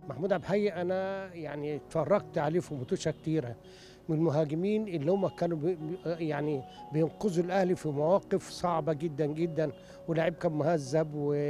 محمود عبد الحي انا يعني اتفرجت عليه في ماتشات كتيره من المهاجمين اللي هم كانوا بي بي- يعني بينقذوا الاهلي في مواقف صعبه جدا جدا ولاعب كان مهذب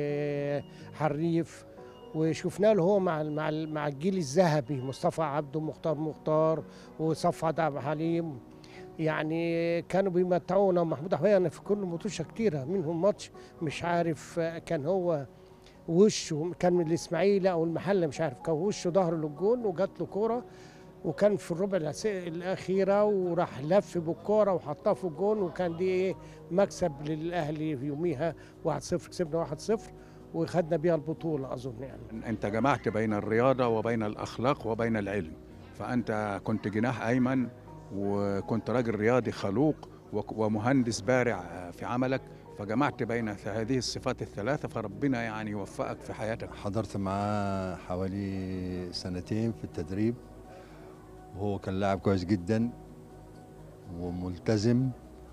وحريف وشفنا له هو مع ال- مع ال- مع الجيل الذهبي مصطفى عبده مختار مختار وصفوت عبد الحليم يعني كانوا بيمتعونا محمود عبد الحي انا في كل ماتشة كتيره منهم ماتش مش عارف آه، كان هو وشه كان من الاسماعيلي او المحله مش عارف كان وشه ظهره للجون وجات له كوره وكان في الربع الأس- الاخيره وراح لف بالكوره وحطها في الجون وكان دي ايه مكسب للاهلي في يوميها 1-0 كسبنا 1-0 وخدنا بيها البطوله اظن يعني انت جمعت بين الرياضه وبين الاخلاق وبين العلم فانت كنت جناح ايمن وكنت راجل رياضي خلوق وك- ومهندس بارع في عملك فجمعت بين هذه الصفات الثلاثه فربنا يعني يوفقك في حياتك حضرت معاه حوالي سنتين في التدريب وهو كان لاعب كويس جدا وملتزم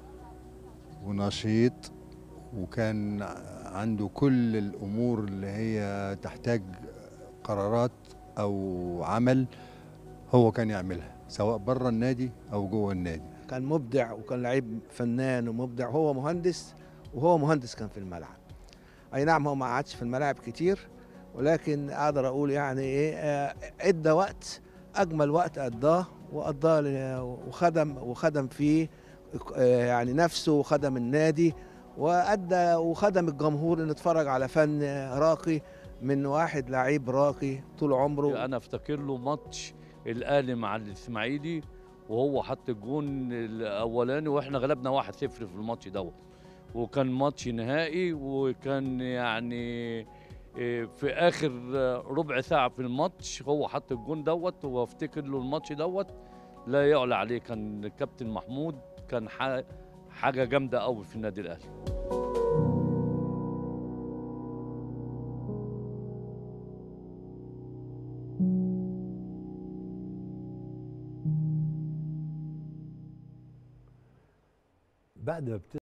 ونشيط وكان عنده كل الامور اللي هي تحتاج قرارات او عمل هو كان يعملها سواء بره النادي او جوه النادي كان مبدع وكان لعيب فنان ومبدع هو مهندس وهو مهندس كان في الملعب اي نعم هو ما قعدش في الملاعب كتير ولكن اقدر اقول يعني ايه آه، ادى وقت اجمل وقت قضاه وقضاه ل- وخدم وخدم فيه آه، يعني نفسه وخدم النادي وادى وخدم الجمهور ان اتفرج على فن راقي من واحد لعيب راقي طول عمره انا افتكر له ماتش الاهلي مع الاسماعيلي وهو حط الجون الاولاني واحنا غلبنا 1-0 في الماتش دوت وكان ماتش نهائي وكان يعني إيه، في اخر ربع ساعه في الماتش هو حط الجون دوت وافتكر له الماتش دوت لا يعلى عليه كان الكابتن محمود كان ح- حاجه جامده قوي في النادي الاهلي بعد ما بت...